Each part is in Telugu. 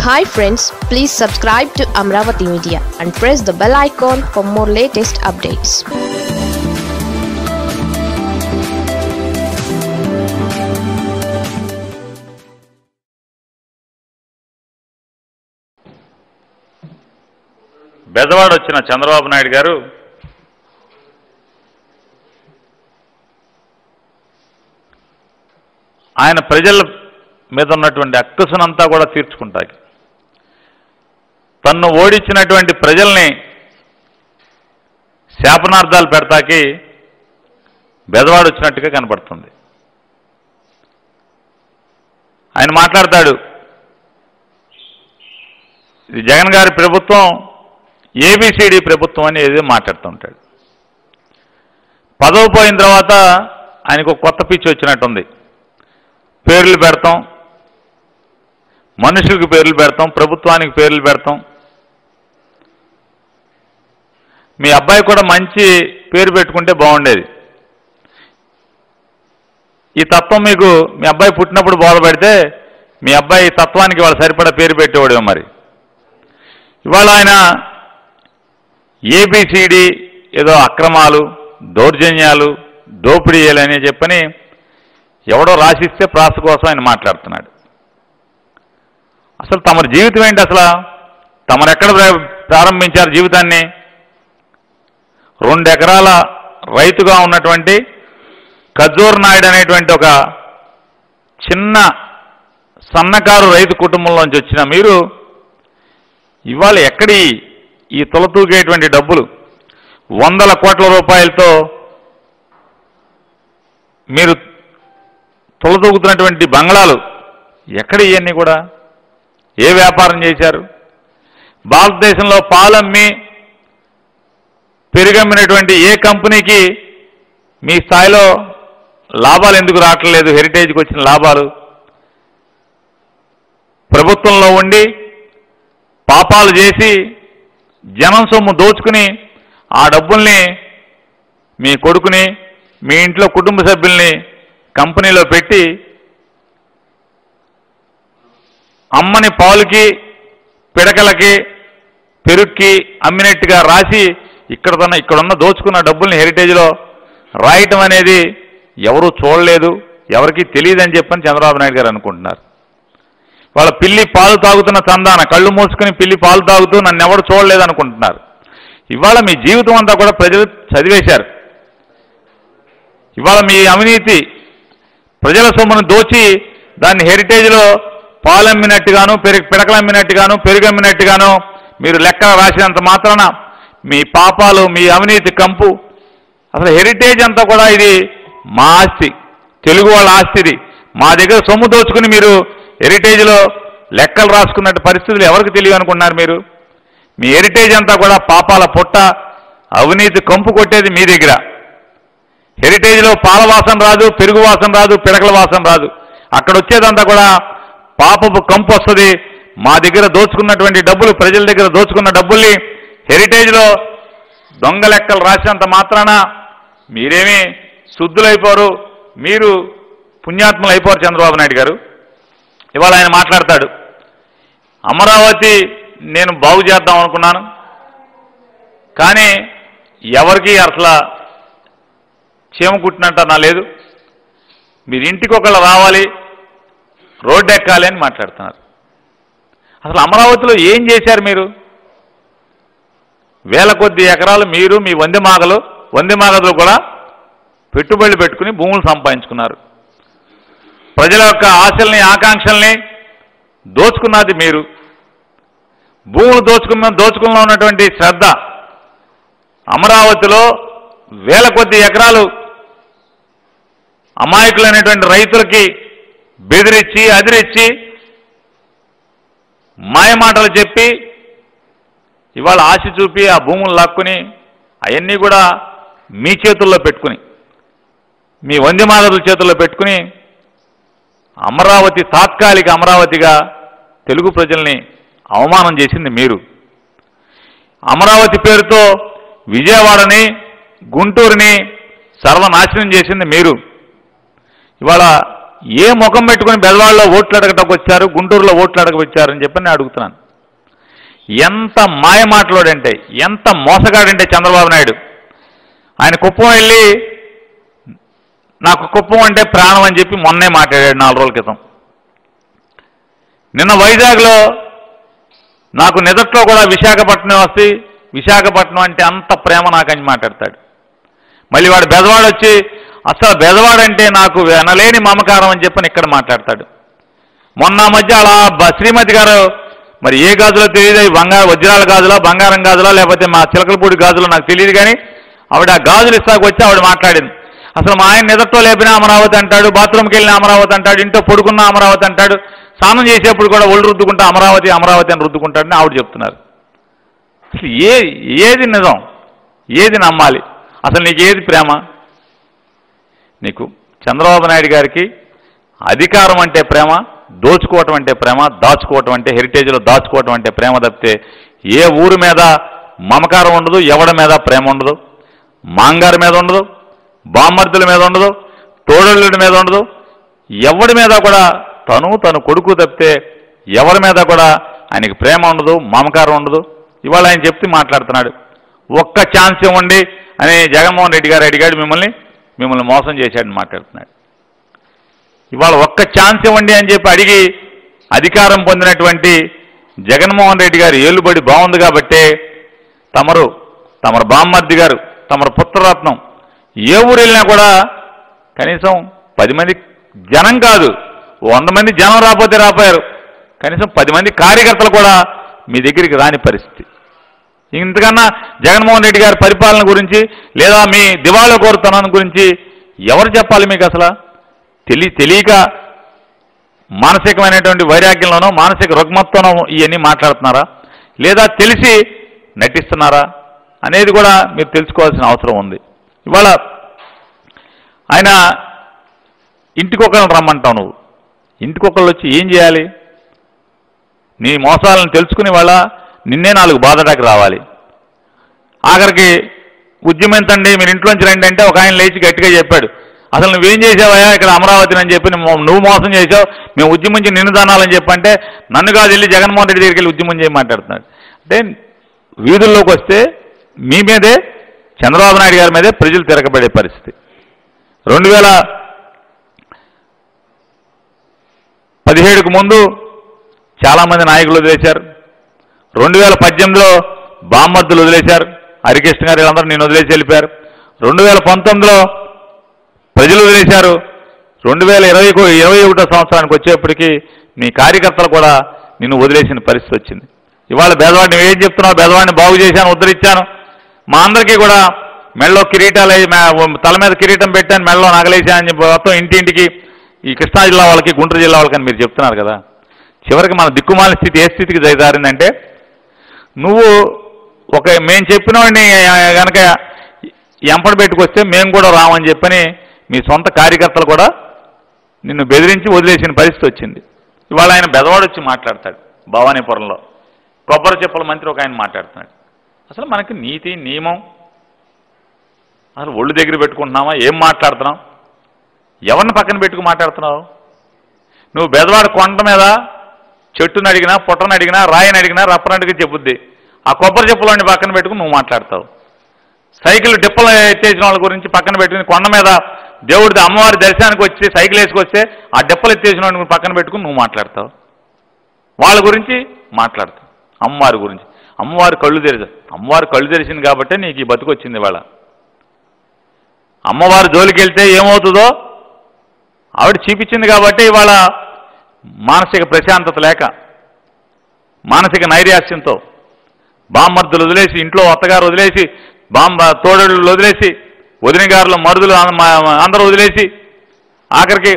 hi friends please subscribe to Amaravati media and press the bell icon for more latest updates Bezawada వచ్చిన చంద్రబాబు నాయుడు గారు ఆయన ప్రజల మీద ఉన్నటువంటి అక్కసునంతా కూడా తీర్చుకుంటాయి తన్ను ఓడించినటువంటి ప్రజల్ని శాపనార్థాలు పెడతాకి బెజవాడ వచ్చినట్టుగా కనపడుతుంది ఆయన మాట్లాడతాడు ఇది జగన్ గారి ప్రభుత్వం ఏబిసిడి ప్రభుత్వం అని ఏదో మాట్లాడుతుంటాడు పదవి పోయిన తర్వాత ఆయనకు ఒక కొత్త పిచ్చి వచ్చినట్టుంది పేర్లు పెడతాం మనుషులకు పేర్లు పెడతాం ప్రభుత్వానికి పేర్లు పెడతాం మీ అబ్బాయి కూడా మంచి పేరు పెట్టుకుంటే బాగుండేది ఈ తత్వం మీకు మీ అబ్బాయి పుట్టినప్పుడు బోధపడితే మీ అబ్బాయి తత్వానికి వాళ్ళు సరిపడా పేరు పెట్టేవాడు మరి ఇవాళ ఆయన ఏబిసిడి ఏదో అక్రమాలు దౌర్జన్యాలు దోపిడీలు అని చెప్పని ఎవడో రాసిస్తే ప్రాస కోసం ఆయన మాట్లాడుతున్నాడు అసలు తమరి జీవితం ఏంటి అసలు తమరు ఎక్కడ ప్ర- ప్రారంభించారు జీవితాన్ని రెండు ఎకరాల రైతుగా ఉన్నటువంటి ఖజూర్ నాయుడు అనేటువంటి ఒక చిన్న సన్నకారు రైతు కుటుంబంలోంచి వచ్చిన మీరు ఇవాళ ఎక్కడి ఈ తొలతూగేటువంటి డబ్బులు వందల కోట్ల రూపాయలతో మీరు తొలతూగుతున్నటువంటి బంగ్లాలు ఎక్కడ ఇవన్నీ కూడా ఏ వ్యాపారం చేశారు భారతదేశంలో పాలమ్మి పెరుగమ్మినటువంటి ఏ కంపెనీకి మీ స్థాయిలో లాభాలు ఎందుకు రావట్లేదు హెరిటేజ్కి వచ్చిన లాభాలు ప్రభుత్వంలో ఉండి పాపాలు చేసి జనం సొమ్ము దోచుకుని ఆ డబ్బుల్ని మీ కొడుకుని మీ ఇంట్లో కుటుంబ సభ్యుల్ని కంపెనీలో పెట్టి అమ్మని పాలుకి పిడకలకి పెరుక్కి అమ్మినట్టుగా రాసి ఇక్కడ తన ఇక్కడున్న దోచుకున్న డబ్బుల్ని హెరిటేజ్లో రాయటం అనేది ఎవరూ చూడలేదు ఎవరికీ తెలియదని చెప్పని చంద్రబాబు నాయుడు గారు అనుకుంటున్నారు వాళ్ళ పిల్లి పాలు తాగుతున్న చందాన కళ్ళు మూసుకుని పిల్లి పాలు తాగుతూ నన్ను ఎవరు చూడలేదు అనుకుంటున్నారు ఇవాళ మీ జీవితం అంతా కూడా ప్రజలు చదివేశారు ఇవాళ మీ అవినీతి ప్రజల సొమ్మును దోచి దాన్ని హెరిటేజ్లో పాలమ్మినట్టుగాను పెరుగు పిడకలమ్మినట్టుగాను పెరుగమ్మినట్టుగాను మీరు లెక్క రాసినంత మాత్రాన మీ పాపాలు మీ అవినీతి కంపు అసలు హెరిటేజ్ అంతా కూడా ఇది మా ఆస్తి తెలుగు వాళ్ళ ఆస్తి ఇది మా దగ్గర సొమ్ము దోచుకుని మీరు హెరిటేజ్లో లెక్కలు రాసుకున్నట్టు పరిస్థితులు ఎవరికి తెలియదు అనుకున్నారు మీరు మీ హెరిటేజ్ అంతా కూడా పాపాల పుట్ట అవినీతి కంపు కొట్టేది మీ దగ్గర హెరిటేజ్లో పాల వాసన రాదు పెరుగు వాసన రాదు పిడకల వాసన రాదు అక్కడ వచ్చేదంతా కూడా పాపపు కంపు వస్తుంది మా దగ్గర దోచుకున్నటువంటి డబ్బులు ప్రజల దగ్గర దోచుకున్న డబ్బుల్ని హెరిటేజ్లో దొంగ లెక్కలు రాసినంత మాత్రాన మీరేమీ శుద్ధులైపోరు మీరు పుణ్యాత్ములు అయిపోరు చంద్రబాబు నాయుడు గారు ఇవాళ ఆయన మాట్లాడతాడు అమరావతి నేను బాగు చేద్దాం అనుకున్నాను కానీ ఎవరికి అసలు చీమ కుట్టినట్ట నా లేదు మీరు ఇంటికి ఒకళ్ళు రావాలి రోడ్డు ఎక్కాలి అని మాట్లాడుతున్నారు అసలు అమరావతిలో ఏం చేశారు మీరు వేల కొద్ది ఎకరాలు మీరు మీ వంది మాగలు వంది మాగలు కూడా పెట్టుబడులు పెట్టుకుని భూములు సంపాదించుకున్నారు ప్రజల యొక్క ఆశల్ని ఆకాంక్షల్ని దోచుకున్నది మీరు భూములు దోచుకున్న దోచుకున్న ఉన్నటువంటి శ్రద్ధ అమరావతిలో వేల కొద్ది ఎకరాలు అమాయకులైనటువంటి రైతులకి బెదిరించి అదిరిచ్చి మాయమాటలు చెప్పి ఇవాళ ఆశ చూపి ఆ భూములు లాక్కుని అవన్నీ కూడా మీ చేతుల్లో పెట్టుకుని మీ వంద్యమాగదుల చేతుల్లో పెట్టుకుని అమరావతి తాత్కాలిక అమరావతిగా తెలుగు ప్రజల్ని అవమానం చేసింది మీరు అమరావతి పేరుతో విజయవాడని గుంటూరుని సర్వనాశనం చేసింది మీరు ఇవాళ ఏ ముఖం పెట్టుకుని బెదవాడలో ఓట్లు అడగటకు వచ్చారు గుంటూరులో ఓట్లు అడగ వచ్చారని చెప్పి నేను అడుగుతున్నాను ఎంత మాయ మాటలోడంటే ఎంత మోసగాడంటే చంద్రబాబు నాయుడు ఆయన కుప్పం వెళ్ళి నాకు కుప్పం అంటే ప్రాణం అని చెప్పి మొన్నే మాట్లాడాడు నాలుగు రోజుల క్రితం నిన్న వైజాగ్లో నాకు నిదట్లో కూడా విశాఖపట్నం వస్తే విశాఖపట్నం అంటే అంత ప్రేమ నాకని మాట్లాడతాడు మళ్ళీ వాడు బెదవాడు వచ్చి అసలు బెదవాడంటే నాకు వినలేని మమకారం అని చెప్పని ఇక్కడ మాట్లాడతాడు మొన్న మధ్య అలా బ- శ్రీమతి గారు మరి ఏ గాజులో తెలియదు అవి బంగారు వజ్రాల గాజులా బంగారం గాజులా లేకపోతే మా చిలకలపూడి గాజులో నాకు తెలియదు కానీ ఆవిడ ఆ గాజులు ఇస్తాకు వచ్చి ఆవిడ మాట్లాడింది అసలు మా ఆయన నిదట్లో లేపిన అమరావతి అంటాడు బాత్రూమ్కి వెళ్ళిన అమరావతి అంటాడు ఇంట్లో పడుకున్న అమరావతి అంటాడు స్నానం చేసేప్పుడు కూడా ఒళ్ళు రుద్దుకుంటా అమరావతి అమరావతి అని రుద్దుకుంటాడని ఆవిడ చెప్తున్నారు అసలు ఏ ఏది నిజం ఏది నమ్మాలి అసలు నీకు ఏది ప్రేమ నీకు చంద్రబాబు నాయుడు గారికి అధికారం అంటే ప్రేమ దోచుకోవటం అంటే ప్రేమ దాచుకోవటం అంటే హెరిటేజ్లో దాచుకోవటం అంటే ప్రేమ తప్పితే ఏ ఊరు మీద మమకారం ఉండదు ఎవడి మీద ప్రేమ ఉండదు మాంగారి మీద ఉండదు బామ్మర్దుల మీద ఉండదు తోడళ్ళ మీద ఉండదు ఎవడి మీద కూడా తను తను కొడుకు తప్పితే ఎవరి మీద కూడా ఆయనకి ప్రేమ ఉండదు మమకారం ఉండదు ఇవాళ ఆయన చెప్తే మాట్లాడుతున్నాడు ఒక్క ఛాన్స్ ఇవ్వండి అని జగన్మోహన్ రెడ్డి గారు అడిగాడు మిమ్మల్ని మిమ్మల్ని మోసం చేశాడని మాట్లాడుతున్నాడు ఇవాళ ఒక్క ఛాన్స్ ఇవ్వండి అని చెప్పి అడిగి అధికారం పొందినటువంటి జగన్మోహన్ రెడ్డి గారు ఏలుబడి బాగుంది కాబట్టే తమరు తమరు బామ్మర్ది గారు తమరు పుత్రరత్నం ఏ ఊరు వెళ్ళినా కూడా కనీసం పది మంది జనం కాదు ఓ వంద మంది జనం రాకపోతే రాపోయారు కనీసం పది మంది కార్యకర్తలు కూడా మీ దగ్గరికి రాని పరిస్థితి ఇంతకన్నా జగన్మోహన్ రెడ్డి గారి పరిపాలన గురించి లేదా మీ దివాళా కోరుతనం గురించి ఎవరు చెప్పాలి మీకు అసలు తెలి తెలియక మానసికమైనటువంటి వైరాగ్యంలోనో మానసిక రుగ్మతతోనో ఇవన్నీ మాట్లాడుతున్నారా లేదా తెలిసి నటిస్తున్నారా అనేది కూడా మీరు తెలుసుకోవాల్సిన అవసరం ఉంది ఇవాళ ఆయన ఇంటికొకరిని రమ్మంటావు నువ్వు ఇంటికొకళ్ళు వచ్చి ఏం చేయాలి నీ మోసాలను తెలుసుకుని వాళ్ళ నిన్నే నాలుగు బాధటానికి రావాలి ఆఖరికి ఉద్యమించండి మీరు ఇంట్లోంచి రండి అంటే ఒక ఆయన లేచి గట్టిగా చెప్పాడు అసలు నువ్వేం చేసావయ్యా ఇక్కడ అమరావతిని అని చెప్పి నువ్వు నువ్వు మోసం చేసావు మేము ఉద్యమించి నిన్ను దానాలని చెప్పంటే నన్ను కాదు వెళ్ళి జగన్మోహన్ రెడ్డి దగ్గరికి వెళ్ళి ఉద్యమం చేయ మాట్లాడుతున్నాడు అంటే వీధుల్లోకి వస్తే మీ మీదే చంద్రబాబు నాయుడు గారి మీదే ప్రజలు తిరగబడే పరిస్థితి రెండు వేల పదిహేడుకు ముందు చాలామంది నాయకులు వదిలేశారు రెండు వేల పద్దెనిమిదిలో బామ్మర్దులు వదిలేశారు హరికృష్ణ గారు వీళ్ళందరూ నేను వదిలేసి వెళ్ళిపోయారు రెండు వేల పంతొమ్మిదిలో ప్రజలు వదిలేశారు రెండు వేల ఇరవై ఇరవై ఒకటో సంవత్సరానికి వచ్చేప్పటికీ మీ కార్యకర్తలు కూడా నిన్ను వదిలేసిన పరిస్థితి వచ్చింది ఇవాళ బెదవాడిని నువ్వేం చెప్తున్నావు బెదవాడిని బాగు చేశాను ఉద్ధరించాను మా అందరికీ కూడా మెడలో కిరీటాలు వేసి- మే- తల మీద కిరీటం పెట్టాను మెడలో నగలేసానని చెప్పి మొత్తం ఇంటింటికి ఈ కృష్ణా జిల్లా వాళ్ళకి గుంటూరు జిల్లా వాళ్ళకి అని మీరు చెప్తున్నారు కదా చివరికి మన దిక్కుమాలిన స్థితి ఏ స్థితికి జారిందంటే నువ్వు ఒక మేము చెప్పిన వాడిని కనుక ఎంపడి పెట్టుకొస్తే మేము కూడా రామని చెప్పని మీ సొంత కార్యకర్తలు కూడా నిన్ను బెదిరించి వదిలేసిన పరిస్థితి వచ్చింది ఇవాళ ఆయన బెదవాడు వచ్చి మాట్లాడతాడు భవానీపురంలో కొబ్బరి చెప్పుల మంత్రి ఒక ఆయన మాట్లాడుతున్నాడు అసలు మనకి నీతి నియమం అసలు ఒళ్ళు దగ్గర పెట్టుకుంటున్నామా ఏం మాట్లాడుతున్నాం ఎవరిని పక్కన పెట్టుకు మాట్లాడుతున్నావు నువ్వు బెదవాడ కొండ మీద చెట్టుని అడిగినా పుట్టని అడిగినా రాయిని అడిగినా రప్పని అడిగి చెప్పుద్ది ఆ కొబ్బరి చెప్పులని పక్కన పెట్టుకుని నువ్వు మాట్లాడతావు సైకిల్ డిప్పలు ఎత్తేసిన వాళ్ళ గురించి పక్కన పెట్టుకుని కొండ మీద దేవుడి అమ్మవారి దర్శనానికి వచ్చి సైకిల్ వేసుకొస్తే ఆ డిప్పలు ఎత్తేసిన వాడిని పక్కన పెట్టుకుని నువ్వు మాట్లాడతావు వాళ్ళ గురించి మాట్లాడతావు అమ్మవారి గురించి అమ్మవారి కళ్ళు తెరిచి అమ్మవారి కళ్ళు తెరిచింది కాబట్టే నీకు ఈ బతుకు వచ్చింది ఇవాళ అమ్మవారి జోలికి వెళ్తే ఏమవుతుందో ఆవిడ చూపించింది కాబట్టి ఇవాళ మానసిక ప్రశాంతత లేక మానసిక నైరాశ్యంతో బామ్మర్దులు వదిలేసి ఇంట్లో అత్తగారు వదిలేసి బామ్మ తోడళ్ళు వదిలేసి వదిన గారులు మరుదులు అం- మా- అందరూ వదిలేసి ఆఖరికి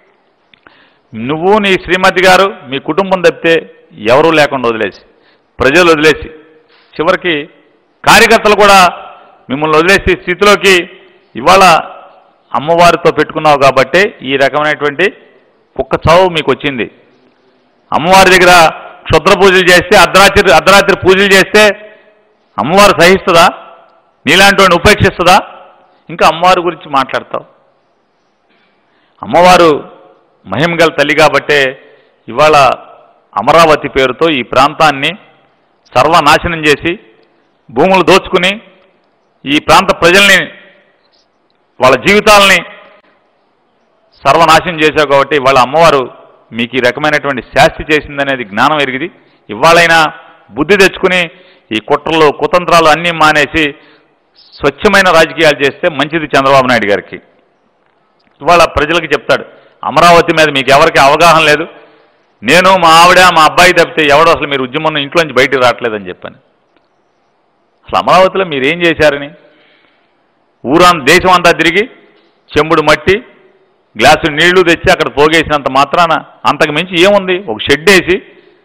నువ్వు నీ శ్రీమతి గారు మీ కుటుంబం తప్పితే ఎవరూ లేకుండా వదిలేసి ప్రజలు వదిలేసి చివరికి కార్యకర్తలు కూడా మిమ్మల్ని వదిలేసి స్థితిలోకి ఇవాళ అమ్మవారితో పెట్టుకున్నావు కాబట్టి ఈ రకమైనటువంటి కుక్క చావు మీకు వచ్చింది అమ్మవారి దగ్గర క్షుద్ర పూజలు చేస్తే అర్ధరాత్రి అర్ధరాత్రి పూజలు చేస్తే అమ్మవారు సహిస్తుందా నీలాంటి వాడిని ఉపేక్షిస్తుందా ఇంకా అమ్మవారి గురించి మాట్లాడతావు అమ్మవారు మహిమగల తల్లి కాబట్టే ఇవాళ అమరావతి పేరుతో ఈ ప్రాంతాన్ని సర్వనాశనం చేసి భూములు దోచుకుని ఈ ప్రాంత ప్రజల్ని వాళ్ళ జీవితాలని సర్వనాశనం చేశావు కాబట్టి వాళ్ళ అమ్మవారు మీకు ఈ రకమైనటువంటి శాస్తి చేసిందనేది జ్ఞానం ఎరిగింది ఇవాళైనా బుద్ధి తెచ్చుకుని ఈ కుట్రలు కుతంత్రాలు అన్నీ మానేసి స్వచ్ఛమైన రాజకీయాలు చేస్తే మంచిది చంద్రబాబు నాయుడు గారికి ఇవాళ ప్రజలకు చెప్తాడు అమరావతి మీద మీకు ఎవరికి అవగాహన లేదు నేను మా ఆవిడ మా అబ్బాయి తప్పితే ఎవడో అసలు మీరు ఉద్యమం ఇంట్లోంచి బయటికి రావట్లేదని చెప్పాను అసలు అమరావతిలో మీరు ఏం చేశారని ఊరాన్ దేశం అంతా తిరిగి చెంబుడు మట్టి గ్లాసు నీళ్లు తెచ్చి అక్కడ పోగేసినంత మాత్రాన అంతకు మించి ఏముంది ఒక షెడ్ వేసి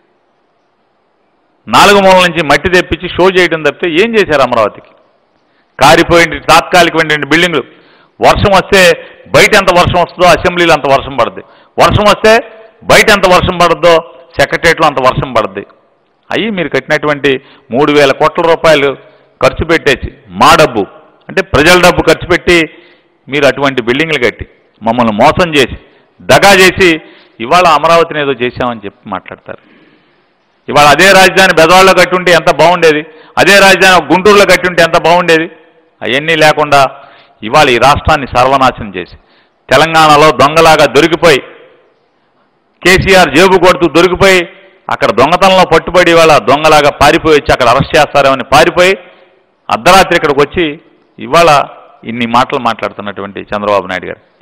నాలుగు మూలల నుంచి మట్టి తెప్పించి షో చేయడం తప్పితే ఏం చేశారు అమరావతికి కారిపోయిన తాత్కాలికమైన బిల్డింగ్లు వర్షం వస్తే బయట ఎంత వర్షం వస్తుందో అసెంబ్లీలో అంత వర్షం పడుద్ది వర్షం వస్తే బయట ఎంత వర్షం పడుద్దో సెక్రటరియట్లో అంత వర్షం పడుద్ది అయ్యి మీరు కట్టినటువంటి మూడు వేల కోట్ల రూపాయలు ఖర్చు పెట్టేసి మా డబ్బు అంటే ప్రజల డబ్బు ఖర్చు పెట్టి మీరు అటువంటి బిల్డింగ్లు కట్టి మమ్మల్ని మోసం చేసి దగా చేసి ఇవాళ అమరావతిని ఏదో చేశామని చెప్పి మాట్లాడతారు ఇవాళ అదే రాజధాని బెదవాడలో కట్టుంటే ఎంత బాగుండేది అదే రాజధాని గుంటూరులో కట్టుంటే ఎంత బాగుండేది అవన్నీ లేకుండా ఇవాళ ఈ రాష్ట్రాన్ని సర్వనాశనం చేసి తెలంగాణలో దొంగలాగా దొరికిపోయి కేసీఆర్ జేబు కొడుతూ దొరికిపోయి అక్కడ దొంగతనంలో పట్టుబడి ఇవాళ దొంగలాగా పారిపోయి వచ్చి అక్కడ అరెస్ట్ చేస్తారేమని పారిపోయి అర్ధరాత్రి ఇక్కడికి వచ్చి ఇవాళ ఇన్ని మాటలు మాట్లాడుతున్నటువంటి చంద్రబాబు నాయుడు గారు